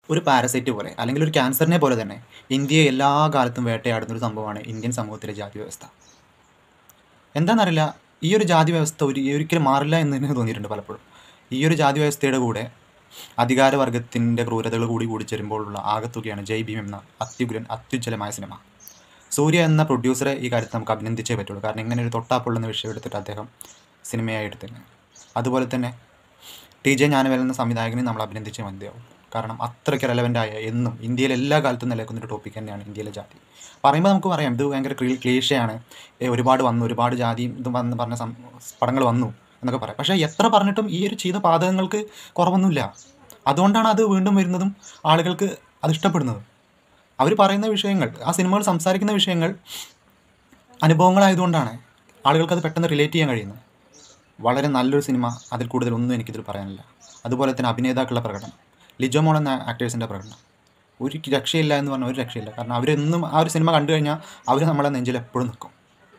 ഒരു പാരസൈറ്റ് പോലെ അല്ലെങ്കിൽ ഒരു ക്യാൻസറിനെ പോലെ തന്നെ ഇന്ത്യയെ എല്ലാ കാലത്തും വേട്ടയാടുന്ന ഒരു സംഭവമാണ് ഇന്ത്യൻ സമൂഹത്തിലെ ജാതി വ്യവസ്ഥ എന്താണെന്നറിയില്ല ഈ ഒരു ജാതി വ്യവസ്ഥ ഒരു ഒരിക്കലും മാറില്ല എന്ന് എനിക്ക് തോന്നിയിട്ടുണ്ട് പലപ്പോഴും ഈ ഒരു ജാതി വ്യവസ്ഥയുടെ കൂടെ അധികാരവർഗത്തിൻ്റെ ക്രൂരതകൾ കൂടി കൂടിച്ചേരുമ്പോഴുള്ള ആകത്തുകയാണ് ജയ് ഭീം എന്ന അത്യുഗ്രൻ അത്യുജ്വലമായ സിനിമ സൂര്യ എന്ന പ്രൊഡ്യൂസറെ ഈ കാര്യത്തിൽ നമുക്ക് അഭിനന്ദിച്ചേ പറ്റുള്ളൂ കാരണം ഇങ്ങനെ ഒരു തൊട്ടാപ്പൊള്ളുന്ന വിഷയം എടുത്തിട്ട് അദ്ദേഹം സിനിമയായി എടുത്തിരുന്നത് അതുപോലെ തന്നെ ടി ജെ ജ്ഞാനവേൽ എന്ന സംവിധായകനെ നമ്മൾ അഭിനന്ദിച്ചേ മതിയാവും കാരണം അത്രയ്ക്ക് റെലവൻ്റ് ആയ എന്നും ഇന്ത്യയിൽ എല്ലാ കാലത്തും നിലനിൽക്കുന്ന ഒരു ടോപ്പിക് തന്നെയാണ് ഇന്ത്യയിലെ ജാതി പറയുമ്പോൾ നമുക്ക് പറയാം ഇത് ഭയങ്കര ക്ലീ ക്ലീഷയാണ് ഏ, ഒരുപാട് വന്നു ഒരുപാട് ജാതിയും ഇതും വന്ന് പറഞ്ഞ സം പടങ്ങൾ വന്നു എന്നൊക്കെ പറയാം പക്ഷേ എത്ര പറഞ്ഞിട്ടും ഈ ഒരു ചെയ്ത പാതകങ്ങൾക്ക് കുറവൊന്നുമില്ല അതുകൊണ്ടാണ് അത് വീണ്ടും വരുന്നതും ആളുകൾക്ക് അത് ഇഷ്ടപ്പെടുന്നതും അവർ പറയുന്ന വിഷയങ്ങൾ ആ സിനിമകൾ സംസാരിക്കുന്ന വിഷയങ്ങൾ അനുഭവങ്ങളായതുകൊണ്ടാണ് ആളുകൾക്ക് അത് പെട്ടെന്ന് റിലേറ്റ് ചെയ്യാൻ കഴിയുന്നത് വളരെ നല്ലൊരു സിനിമ അതിൽ കൂടുതൽ ഒന്നും എനിക്കിതിൽ പറയാനില്ല അതുപോലെ തന്നെ അഭിനേതാക്കളുടെ പ്രകടനം ലിജോ മോൺ എന്ന ആക്ടേഴ്സിൻ്റെ പ്രകടനം ഒരു രക്ഷയില്ല എന്ന് പറഞ്ഞാൽ ഒരു രക്ഷയില്ല കാരണം അവരെന്നും ആ ഒരു സിനിമ കണ്ടു കഴിഞ്ഞാൽ അവർ നമ്മളെ നെഞ്ചിൽ എപ്പോഴും നിൽക്കും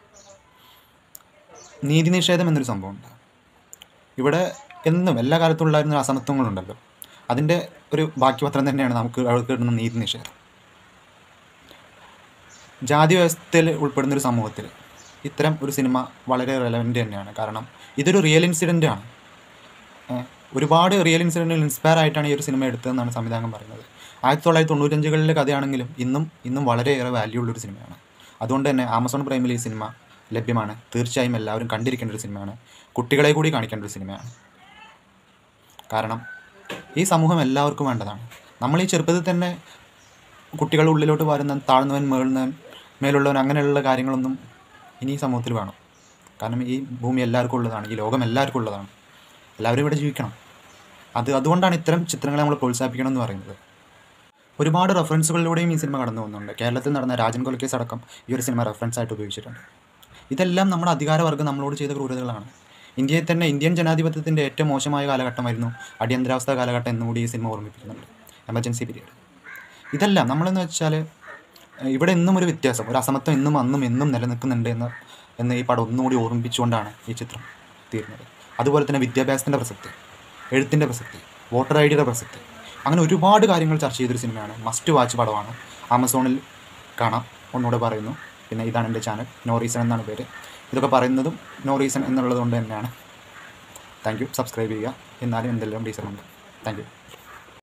നീതി നിഷേധം എന്നൊരു സംഭവമുണ്ട് ഇവിടെ എന്നും എല്ലാ കാലത്തും ഉണ്ടായിരുന്ന ഒരു അസമത്വങ്ങളുണ്ടല്ലോ അതിൻ്റെ ഒരു ബാക്കിപത്രം തന്നെയാണ് നമുക്ക് അവർക്ക് കിട്ടുന്ന നീതി നിഷേധം ജാതി വ്യവസ്ഥയിൽ ഉൾപ്പെടുന്ന ഒരു സമൂഹത്തിൽ ഇത്തരം ഒരു സിനിമ വളരെ റെലവൻ്റ് തന്നെയാണ് കാരണം ഇതൊരു റിയൽ ഇൻസിഡൻ്റ് ആണ് ഏഹ് ഒരുപാട് റിയൽ ഇൻസിഡൻറ്റുകൾ ഇൻസ്പയർ ആയിട്ടാണ് ഈ ഒരു സിനിമ എടുത്തതെന്നാണ് സംവിധാനം പറയുന്നത് ആയിരത്തി തൊള്ളായിരത്തി തൊണ്ണൂറ്റഞ്ചുകളിലെ കഥയാണെങ്കിലും ഇന്നും ഇന്നും വളരെയേറെ വാല്യൂ ഉള്ളൊരു സിനിമയാണ് അതുകൊണ്ട് തന്നെ ആമസോൺ പ്രൈമിൽ ഈ സിനിമ ലഭ്യമാണ് തീർച്ചയായും എല്ലാവരും കണ്ടിരിക്കേണ്ട ഒരു സിനിമയാണ് കുട്ടികളെ കൂടി കാണിക്കേണ്ട ഒരു സിനിമയാണ് കാരണം ഈ സമൂഹം എല്ലാവർക്കും വേണ്ടതാണ് നമ്മൾ ഈ ചെറുപ്പത്തിൽ തന്നെ കുട്ടികളുടെ ഉള്ളിലോട്ട് വരുന്ന താഴ്ന്നവൻ മേളുന്നവൻ മേലുള്ളവൻ അങ്ങനെയുള്ള കാര്യങ്ങളൊന്നും ഇനി ഈ സമൂഹത്തിൽ വേണം കാരണം ഈ ഭൂമി എല്ലാവർക്കും ഉള്ളതാണ് ഈ ലോകം എല്ലാവർക്കും ഉള്ളതാണ് എല്ലാവരും ഇവിടെ ജീവിക്കണം അത് അതുകൊണ്ടാണ് ഇത്തരം ചിത്രങ്ങളെ നമ്മൾ പ്രോത്സാഹിപ്പിക്കണം എന്ന് പറയുന്നത് ഒരുപാട് റെഫറൻസുകളിലൂടെയും ഈ സിനിമ കടന്നു പോകുന്നുണ്ട് കേരളത്തിൽ നടന്ന രാജൻ കൊലക്കേസ് അടക്കം ഈ ഒരു സിനിമ റെഫറൻസ് ആയിട്ട് ഉപയോഗിച്ചിട്ടുണ്ട് ഇതെല്ലാം നമ്മുടെ അധികാരവർഗ്ഗം നമ്മളോട് ചെയ്ത ക്രൂരതകളാണ് ഇന്ത്യയിൽ തന്നെ ഇന്ത്യൻ ജനാധിപത്യത്തിൻ്റെ ഏറ്റവും മോശമായ കാലഘട്ടമായിരുന്നു അടിയന്തരാവസ്ഥ കാലഘട്ടം എന്നുകൂടി ഈ സിനിമ ഓർമ്മിപ്പിക്കുന്നുണ്ട് എമർജൻസി പീരീഡ് ഇതെല്ലാം നമ്മളെന്ന് വെച്ചാൽ ഏഹ്, ഇവിടെ എന്നും ഒരു വ്യത്യാസം ഒരു അസമത്വം എന്നും അന്നും എന്നും നിലനിൽക്കുന്നുണ്ട് എന്ന് എന്ന് ഈ പടം ഒന്നുകൂടി ഓർമ്മിപ്പിച്ചുകൊണ്ടാണ് ഈ ചിത്രം തീരുന്നത് അതുപോലെ തന്നെ വിദ്യാഭ്യാസത്തിൻ്റെ പ്രസക്തി എഴുത്തിൻ്റെ പ്രസക്തി വോട്ടർ ഐ ഡിയുടെ പ്രസക്തി അങ്ങനെ ഒരുപാട് കാര്യങ്ങൾ ചർച്ച ചെയ്തൊരു സിനിമയാണ് മസ്റ്റ് വാച്ച് പടമാണ് ആമസോണിൽ കാണാം ഒന്നുകൂടെ പറയുന്നു പിന്നെ ഇതാണ് എൻ്റെ ചാനൽ നോ റീസൺ എന്നാണ് പേര് ഇതൊക്കെ പറയുന്നതും നോ റീസൺ എന്നുള്ളത് കൊണ്ട് തന്നെയാണ് താങ്ക് യു സബ്സ്ക്രൈബ് ചെയ്യുക എന്നാലും എന്തെല്ലാം റീസൺ ഉണ്ട് താങ്ക് യു